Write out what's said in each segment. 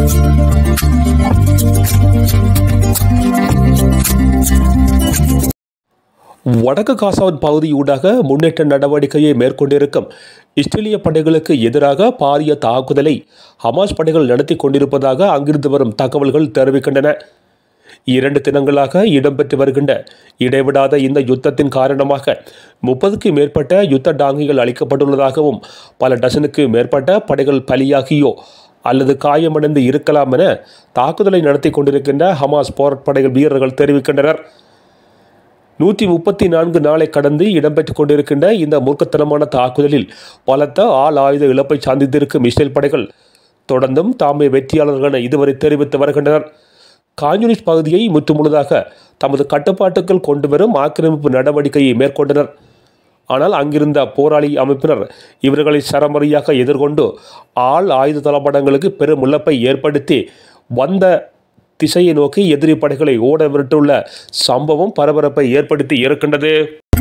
வடக்கு காசாவின் பகுதியூடாக முன்னேற்ற நடவடிக்கையை மேற்கொண்டிருக்கும் இஸ்ரேலிய படைகளுக்கு எதிராக பாரிய தாக்குதலை ஹமாஸ் படைகள் நடத்தி கொண்டிருப்பதாக அங்கிருந்து வரும் தகவல்கள் தெரிவிக்கின்றன இரண்டு தினங்களாக இடம்பெற்று வருகின்ற இடைவிடாத இந்த யுத்தத்தின் காரணமாக முப்பதுக்கு மேற்பட்ட யுத்த டாங்கிகள் அளிக்கப்பட்டுள்ளதாகவும் பல டசனுக்கு மேற்பட்ட படைகள் பலியாகியோ அல்லது காயமடைந்து இருக்கலாம் என தாக்குதலை நடத்தி கொண்டிருக்கின்ற ஹமாஸ் போராட்படைகள் வீரர்கள் தெரிவிக்கின்றனர் நூற்றி முப்பத்தி நான்கு நாளை கடந்து இடம்பெற்றுக் கொண்டிருக்கின்ற இந்த மூர்க்கத்தனமான தாக்குதலில் பலத்த ஆள் ஆயுத இழப்பை சந்தித்திருக்கும் இஸ்ரேல் படைகள் தொடர்ந்தும் தாமே வெற்றியாளர்கள் என இதுவரை தெரிவித்து வருகின்றனர் காஞ்யூனிஸ் பகுதியை முற்றுமுழுதாக தமது கட்டுப்பாட்டுக்குள் கொண்டு வரும் ஆக்கிரமிப்பு நடவடிக்கையை மேற்கொண்டனர் ஆனால் அங்கிருந்த போராளி அமைப்பினர் இவர்களை சரமரியாக எதிர்கொண்டு ஆள் ஆயுத தளபடங்களுக்கு பெரும் இழப்பை ஏற்படுத்தி வந்த திசையை நோக்கி எதிரி படைகளை ஓட விட்டுள்ள சம்பவம் பரபரப்பை ஏற்படுத்தி இருக்கின்றது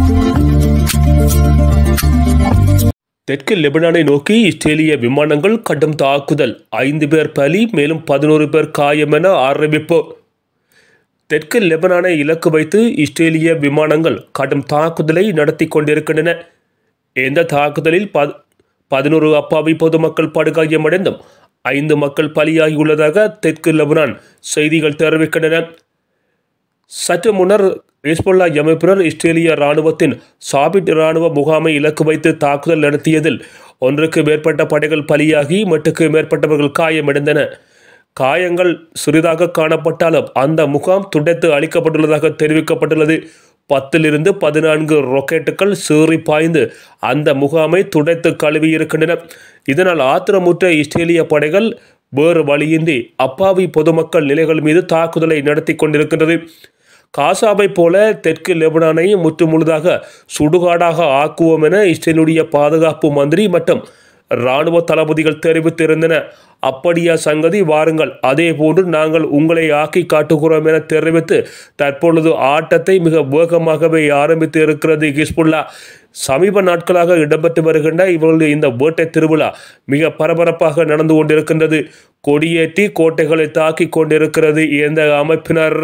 தெற்கு லெபனானை நோக்கி இஸ்ரேலிய விமானங்கள் கடும் தாக்குதல் ஐந்து பேர் பலி மேலும் பதினோரு பேர் காயம் என அறிவிப்பு தெற்கு லெபனானை இலக்கு வைத்து இஸ்ரேலிய விமானங்கள் கடும் தாக்குதலை நடத்தி கொண்டிருக்கின்றன இந்த தாக்குதலில் ப பதினோரு அப்பாவி பொதுமக்கள் படுகாயமடைந்தும் ஐந்து மக்கள் பலியாகியுள்ளதாக தெற்கு லெபனான் செய்திகள் தெரிவிக்கின்றன சற்று முன்னர் ஹிஸ்புல்லா அமைப்பினர் இஸ்ரேலிய இராணுவத்தின் சாபிட் இராணுவ முகாமை இலக்கு வைத்து தாக்குதல் நடத்தியதில் ஒன்றுக்கு மேற்பட்ட படைகள் பலியாகி மட்டுக்கு மேற்பட்டவர்கள் காயமடைந்தன காயங்கள் சிறிதாக காணப்பட்டாலும் அந்த முகாம் துடைத்து அளிக்கப்பட்டுள்ளதாக தெரிவிக்கப்பட்டுள்ளது பத்திலிருந்து பதினான்கு ராக்கெட்டுகள் சீறி பாய்ந்து அந்த முகாமை துடைத்து கழுவி இருக்கின்றன இதனால் ஆத்திரமுற்ற இஸ்ரேலிய படைகள் வேறு வழியின்றி அப்பாவி பொதுமக்கள் நிலைகள் மீது தாக்குதலை நடத்தி கொண்டிருக்கின்றது காசாவை போல தெற்கு லெபனானை முற்றுமுழுதாக சுடுகாடாக ஆக்குவோம் என இஸ்ரேலுடைய பாதுகாப்பு மந்திரி மற்றும் இராணுவ தளபதிகள் தெரிவித்திருந்தன அப்படியா சங்கதி வாருங்கள் அதே போன்று நாங்கள் உங்களை ஆக்கி காட்டுகிறோம் என தெரிவித்து தற்பொழுது ஆட்டத்தை மிக வேகமாகவே ஆரம்பித்து இருக்கிறது ஹிஸ்புல்லா சமீப நாட்களாக இடம்பெற்று வருகின்ற இவர்களுடைய இந்த வேட்டை திருவிழா மிக பரபரப்பாக நடந்து கொண்டிருக்கின்றது கொடியேற்றி கோட்டைகளை தாக்கி கொண்டிருக்கிறது இந்த அமைப்பினர்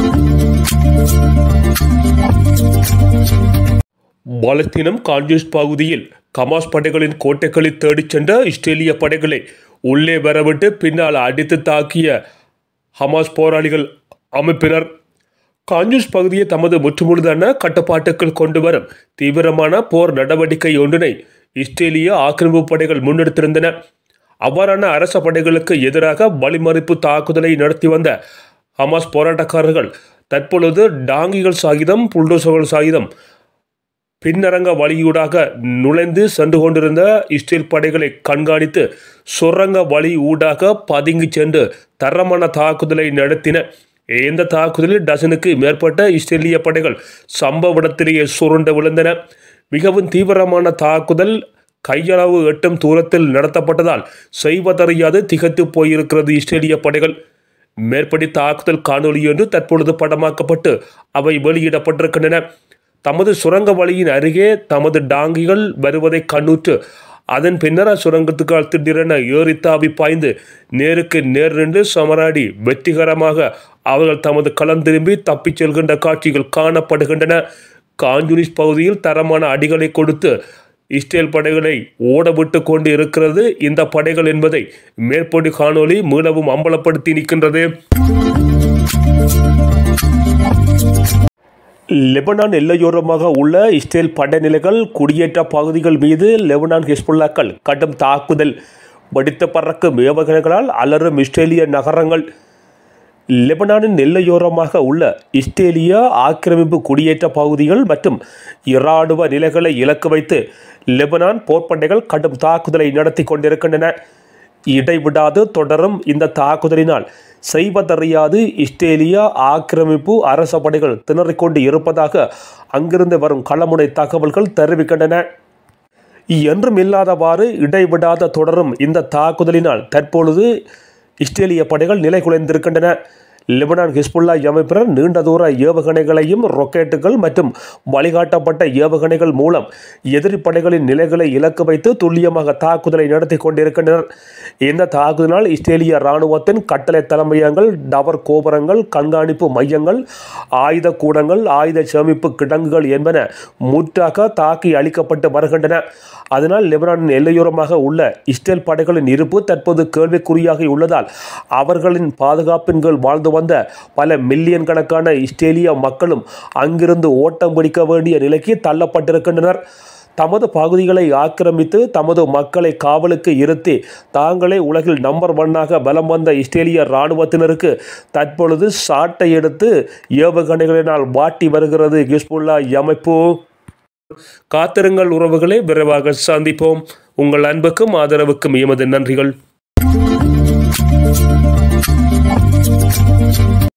பாலஸ்தீனம் கான்ஜூஸ் பகுதியில் கமாஸ் படைகளின் கோட்டைகளை தேடிச் சென்ற இஸ்ரேலிய படைகளை உள்ளே வரவிட்டு பின்னால் அடித்து தாக்கிய ஹமாஸ் போராளிகள் அமைப்பினர் காஞ்சூஸ் பகுதியை தமது முற்றுமுழுதான கட்டுப்பாட்டுக்குள் கொண்டு வரும் தீவிரமான போர் நடவடிக்கை ஒன்றினை இஸ்ரேலிய ஆக்கிரமிப்பு படைகள் முன்னெடுத்திருந்தன அவ்வாறான அரச படைகளுக்கு எதிராக வழிமறிப்பு தாக்குதலை நடத்தி வந்த ஹமாஸ் போராட்டக்காரர்கள் தற்பொழுது டாங்கிகள் சாகிதம் புல்டோசர்கள் சாகிதம் பின்னரங்க வழியூடாக நுழைந்து சென்று கொண்டிருந்த இஸ்ரேல் படைகளை கண்காணித்து சுரங்க வழி ஊடாக பதுங்கி சென்று தரமான தாக்குதலை நடத்தின இந்த தாக்குதலில் டசனுக்கு மேற்பட்ட இஸ்ரேலிய படைகள் சம்பவ இடத்திலேயே சுருண்டு விழுந்தன மிகவும் தீவிரமான தாக்குதல் கையளவு எட்டும் தூரத்தில் நடத்தப்பட்டதால் செய்வதறியாது திகைத்து போயிருக்கிறது இஸ்ரேலிய படைகள் மேற்படி தாக்குதல் காணொலி என்று தற்பொழுது படமாக்கப்பட்டு அவை வெளியிடப்பட்டிருக்கின்றன தமது சுரங்க வழியின் அருகே தமது டாங்கிகள் வருவதை கண்ணுற்று அதன் பின்னர் சுரங்கத்துக்கால் திடீரென ஏறித்தாவி பாய்ந்து நேருக்கு நேர் நின்று சமராடி வெற்றிகரமாக அவர்கள் தமது களம் திரும்பி தப்பிச் செல்கின்ற காட்சிகள் காணப்படுகின்றன காஞ்சுனிஸ் பகுதியில் தரமான அடிகளை கொடுத்து இஸ்ரேல் படைகளை ஓடவிட்டு கொண்டு இருக்கிறது இந்த படைகள் என்பதை மேற்படி காணொளி மீளவும் அம்பலப்படுத்தி நிற்கின்றது லெபனான் எல்லையோரமாக உள்ள இஸ்ரேல் படைநிலைகள் குடியேற்ற பகுதிகள் மீது லெபனான் ஹிஸ்புல்லாக்கள் கடும் தாக்குதல் வெடித்து பறக்கும் ஏவுகணைகளால் அலறும் இஸ்ரேலிய நகரங்கள் லெபனானின் எல்லையோரமாக உள்ள இஸ்ரேலிய ஆக்கிரமிப்பு குடியேற்ற பகுதிகள் மற்றும் இராணுவ நிலைகளை இலக்கு வைத்து லெபனான் போர்ப்படைகள் கடும் தாக்குதலை நடத்தி கொண்டிருக்கின்றன இடைவிடாது தொடரும் இந்த தாக்குதலினால் செய்வதறியாது இஸ்ரேலிய ஆக்கிரமிப்பு அரச படைகள் திணறிக்கொண்டு இருப்பதாக அங்கிருந்து வரும் களமுனை தகவல்கள் தெரிவிக்கின்றன என்றும் இல்லாதவாறு இடைவிடாத தொடரும் இந்த தாக்குதலினால் தற்பொழுது இஸ்ரேலிய படைகள் நிலை குலைந்திருக்கின்றன லெபனான் ஹிஸ்புல்லா அமைப்பினர் நீண்ட தூர ஏவுகணைகளையும் ரொக்கெட்டுகள் மற்றும் வழிகாட்டப்பட்ட ஏவுகணைகள் மூலம் எதிரி படைகளின் நிலைகளை இலக்கு வைத்து துல்லியமாக தாக்குதலை நடத்தி கொண்டிருக்கின்றனர் இந்த தாக்குதலினால் இஸ்ரேலிய இராணுவத்தின் கட்டளை தலைமையகங்கள் டவர் கோபுரங்கள் கண்காணிப்பு மையங்கள் ஆயுத கூடங்கள் ஆயுத சேமிப்பு கிடங்குகள் என்பன முற்றாக தாக்கி அளிக்கப்பட்டு வருகின்றன அதனால் லெபனானின் எல்லையோரமாக உள்ள இஸ்ரேல் படைகளின் இருப்பு தற்போது கேள்விக்குறியாகி உள்ளதால் அவர்களின் பாதுகாப்பின் கீழ் வாழ்ந்து வந்த பல மில்லியன் கணக்கான இஸ்ரேலிய மக்களும் அங்கிருந்து ஓட்டம் பிடிக்க வேண்டிய நிலைக்கு தள்ளப்பட்டிருக்கின்றனர் தமது பகுதிகளை ஆக்கிரமித்து தமது மக்களை காவலுக்கு இருத்தி தாங்களே உலகில் நம்பர் ஒன்னாக பலம் வந்த இஸ்ரேலிய இராணுவத்தினருக்கு தற்பொழுது சாட்டை எடுத்து ஏவுகணைகளினால் வாட்டி வருகிறது ஹிஸ்புல்லா அமைப்பு காத்திருங்கள் உறவுகளை விரைவாக சந்திப்போம் உங்கள் அன்புக்கும் ஆதரவுக்கும் எமது நன்றிகள்